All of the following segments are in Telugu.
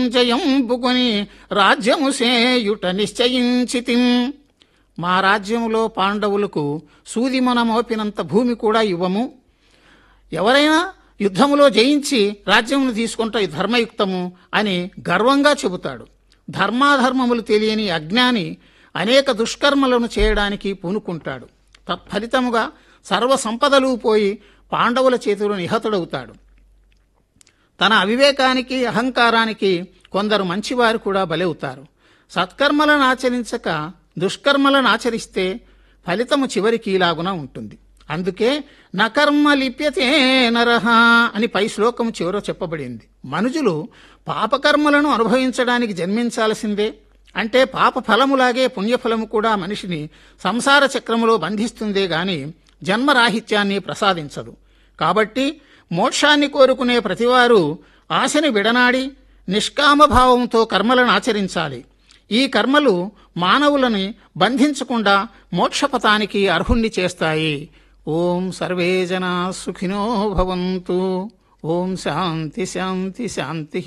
జయంబుకొని రాజ్యము సేయుట నిశ్చయించితిం మా రాజ్యములో పాండవులకు సూదిమొన మోపినంత భూమి కూడా ఇవ్వము ఎవరైనా యుద్ధములో జయించి రాజ్యమును తీసుకుంటే ధర్మయుక్తము అని గర్వంగా చెబుతాడు ధర్మాధర్మములు తెలియని అజ్ఞాని అనేక దుష్కర్మలను చేయడానికి పూనుకుంటాడు తత్ఫలితముగా సర్వ సంపదలు పోయి పాండవుల చేతిలో నిహతుడవుతాడు తన అవివేకానికి అహంకారానికి కొందరు మంచివారు కూడా బలవుతారు సత్కర్మలను ఆచరించక దుష్కర్మలను ఆచరిస్తే ఫలితము చివరికి ఇలాగున ఉంటుంది అందుకే నకర్మ లిప్యతే నరహ అని పై శ్లోకం చివర చెప్పబడింది మనుజులు పాపకర్మలను అనుభవించడానికి జన్మించాల్సిందే అంటే పాప ఫలములాగే పుణ్యఫలము కూడా మనిషిని సంసార చక్రములో బంధిస్తుందే గాని జన్మరాహిత్యాన్ని ప్రసాదించదు కాబట్టి మోక్షాన్ని కోరుకునే ప్రతివారు ఆశని విడనాడి నిష్కామభావంతో కర్మలను ఆచరించాలి ఈ కర్మలు మానవులని బంధించకుండా మోక్షపథానికి అర్హుణ్ణి చేస్తాయి ఓం సర్వే జనా సుఖినో భవంతు ఓం శాంతి శాంతి శాంతి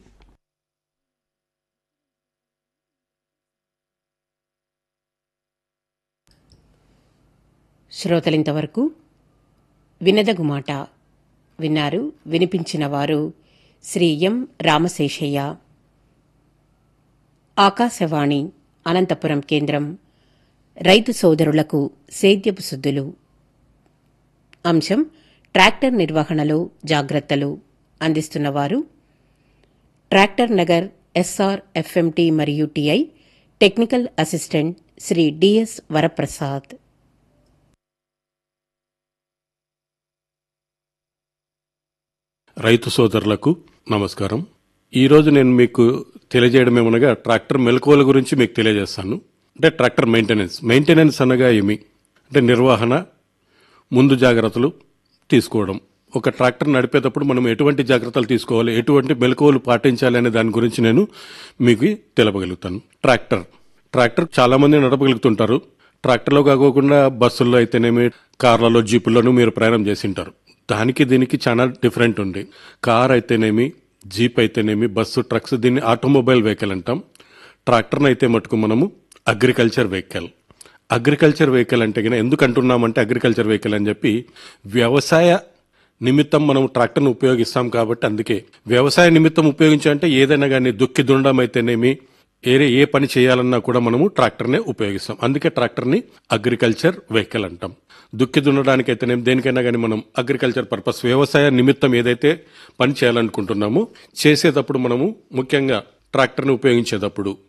శ్రోతలింతవరకు వినదగు మాట విన్నారు వినిపించిన వారు శ్రీ ఎం రామశేషయ్య ఆకాశవాణి అనంతపురం కేంద్రం రైతు సోదరులకు సేద్యపు సుద్దులు అంశం ట్రాక్టర్ నిర్వహణలో జాగ్రత్తలు అందిస్తున్నవారు ట్రాక్టర్ నగర్ ఎస్ఆర్ ఎఫ్ఎంటి మరియు TI technical assistant Shri DS Varaprasad రైతు సోదరులకు నమస్కారం ఈరోజు నేను మీకు తెలియజేయడం ఏమనగా ట్రాక్టర్ మెలకువల గురించి మీకు తెలియజేస్తాను అంటే ట్రాక్టర్ మెయింటెనెన్స్ మెయింటెనెన్స్ అనగా ఏమి అంటే నిర్వహణ ముందు జాగ్రత్తలు తీసుకోవడం ఒక ట్రాక్టర్ నడిపేటప్పుడు మనం ఎటువంటి జాగ్రత్తలు తీసుకోవాలి ఎటువంటి మెలకువలు పాటించాలి అనే దాని గురించి నేను మీకు తెలపగలుగుతాను ట్రాక్టర్ ట్రాక్టర్ చాలా మంది నడపగలుగుతుంటారు ట్రాక్టర్లో కాకోకుండా బస్సుల్లో అయితేనేమి కార్లలో జీపుల్లోనూ మీరు ప్రయాణం చేసి ఉంటారు దానికి దీనికి చాలా డిఫరెంట్ ఉంది కార్ అయితేనేమి జీప్ అయితేనేమి బస్సు ట్రక్స్ దీన్ని ఆటోమొబైల్ వెహికల్ అంటాం ట్రాక్టర్ని అయితే మటుకు మనము అగ్రికల్చర్ వెహికల్ అగ్రికల్చర్ వెహికల్ అంటే గిన ఎందుకు అంటున్నామంటే అగ్రికల్చర్ వెహికల్ అని చెప్పి వ్యవసాయ నిమిత్తం మనం ట్రాక్టర్ను ఉపయోగిస్తాం కాబట్టి అందుకే వ్యవసాయ నిమిత్తం ఉపయోగించాలంటే ఏదైనా కానీ దుక్కి దుండడం అయితేనేమి ఏరే ఏ పని చేయాలన్నా కూడా మనము ట్రాక్టర్నే ఉపయోగిస్తాం అందుకే ట్రాక్టర్ని అగ్రికల్చర్ వెహికల్ అంటాం దుక్కి దున్నడానికి అయితేనేమి దేనికైనా కానీ మనం అగ్రికల్చర్ పర్పస్ వ్యవసాయ నిమిత్తం ఏదైతే పని చేయాలనుకుంటున్నామో చేసేటప్పుడు మనము ముఖ్యంగా ట్రాక్టర్ని ఉపయోగించేటప్పుడు